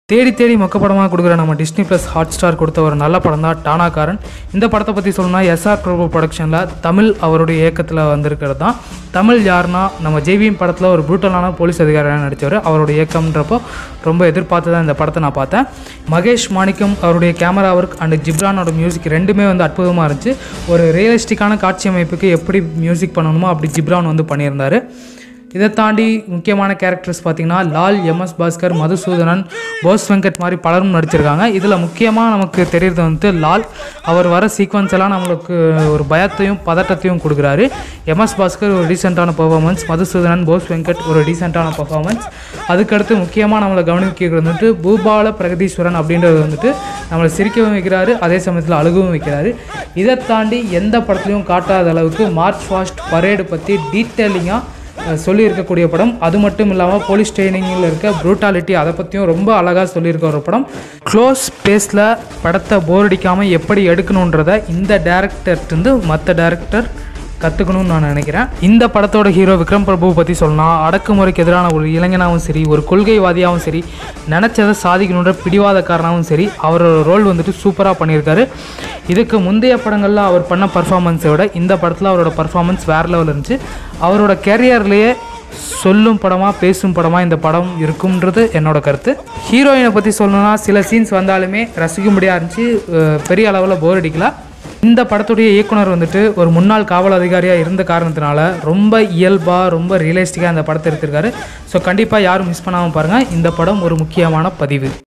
தேடி தேடி மொக்க படமாக கொடுக்குற நம்ம டிஸ்னி ப்ளஸ் ஹாட் ஸ்டார் கொடுத்த ஒரு நல்ல படம் தான் டானாக்காரன் இந்த படத்தை பற்றி சொல்லணும்னா எஸ்ஆர் பிரபு ப்ரொடக்ஷனில் தமிழ் அவருடைய இயக்கத்தில் வந்திருக்கிறது தான் தமிழ் யாருன்னா நம்ம ஜேவிஎம் படத்தில் ஒரு ப்ரூட்டலான போலீஸ் அதிகாரியாக நடித்தவர் அவருடைய இயக்கம்ன்றப்போ ரொம்ப எதிர்பார்த்து தான் இந்த படத்தை நான் பார்த்தேன் மகேஷ் மாணிக்கம் அவருடைய கேமரா ஒர்க் அண்ட் ஜிப்ரானோட மியூசிக் ரெண்டுமே வந்து அற்புதமாக இருந்துச்சு ஒரு ரியலிஸ்டிக்கான காட்சி அமைப்புக்கு எப்படி மியூசிக் பண்ணணுமோ அப்படி ஜிப்ரான் வந்து பண்ணியிருந்தாரு இதை தாண்டி முக்கியமான கேரக்டர்ஸ் பார்த்தீங்கன்னா லால் எம்எஸ் பாஸ்கர் மதுசூதனன் போஸ் வெங்கட் மாதிரி பலரும் நடிச்சிருக்காங்க இதில் முக்கியமாக நமக்கு தெரியறது வந்து லால் அவர் வர சீக்வன்ஸ் எல்லாம் நம்மளுக்கு ஒரு பயத்தையும் பதட்டத்தையும் கொடுக்குறாரு எம்எஸ் பாஸ்கர் ஒரு டீசெண்டான பர்ஃபார்மன்ஸ் மதுசூதனன் போஸ் வெங்கட் ஒரு டீசெண்டான பர்ஃபார்மன்ஸ் அதுக்கடுத்து முக்கியமாக நம்மளை கவனிக்கிறது வந்துட்டு பூபால பிரகதீஸ்வரன் அப்படின்றது வந்துட்டு நம்மளை சிரிக்கவும் வைக்கிறாரு அதே சமயத்தில் அழுகவும் வைக்கிறாரு இதை தாண்டி எந்த படத்துலையும் காட்டாத அளவுக்கு மார்ச் ஃபாஸ்ட் பரேடு பற்றி டீட்டெயிலிங்காக அஹ் சொல்லியிருக்கக்கூடிய படம் அது மட்டும் இல்லாமல் போலீஸ் ட்ரைனிங்கில் இருக்க ப்ரூட்டாலிட்டி அதை பற்றியும் ரொம்ப அழகாக சொல்லியிருக்க ஒரு படம் க்ளோஸ் ஸ்பேஸில் படத்தை போர் அடிக்காமல் எப்படி எடுக்கணுன்றதை இந்த டேரக்டர்ட்டு மற்ற டேரக்டர் கற்றுக்கணும்னு நான் நினைக்கிறேன் இந்த படத்தோட ஹீரோ விக்ரம் பிரபுவை பற்றி சொல்லணும் அடக்குமுறைக்கு எதிரான ஒரு இளைஞனாகவும் சரி ஒரு கொள்கைவாதியாகவும் சரி நினச்சதை சாதிக்கணுன்ற பிடிவாதக்காரனாகவும் சரி அவரோட ரோல் வந்துட்டு சூப்பராக பண்ணியிருக்காரு இதுக்கு முந்தைய படங்களில் அவர் பண்ண பர்ஃபார்மன்ஸை விட இந்த படத்தில் அவரோட பர்ஃபார்மன்ஸ் வேறு லெவல் இருந்துச்சு அவரோட கெரியர்லேயே சொல்லும் படமாக பேசும் படமாக இந்த படம் இருக்கும்ன்றது என்னோட கருத்து ஹீரோயினை பற்றி சொல்லணும்னா சில சீன்ஸ் வந்தாலுமே ரசிக்கும்படியாக இருந்துச்சு அஹ் பெரிய அளவில் போர் அடிக்கல இந்த படத்துடைய இயக்குனர் வந்துட்டு ஒரு முன்னாள் காவல் அதிகாரியாக இருந்த காரணத்தினால ரொம்ப இயல்பாக ரொம்ப ரியலிஸ்டிக்காக இந்த படத்தை எடுத்திருக்காரு ஸோ கண்டிப்பாக யாரும் மிஸ் பண்ணாமல் பாருங்கள் இந்த படம் ஒரு முக்கியமான பதிவு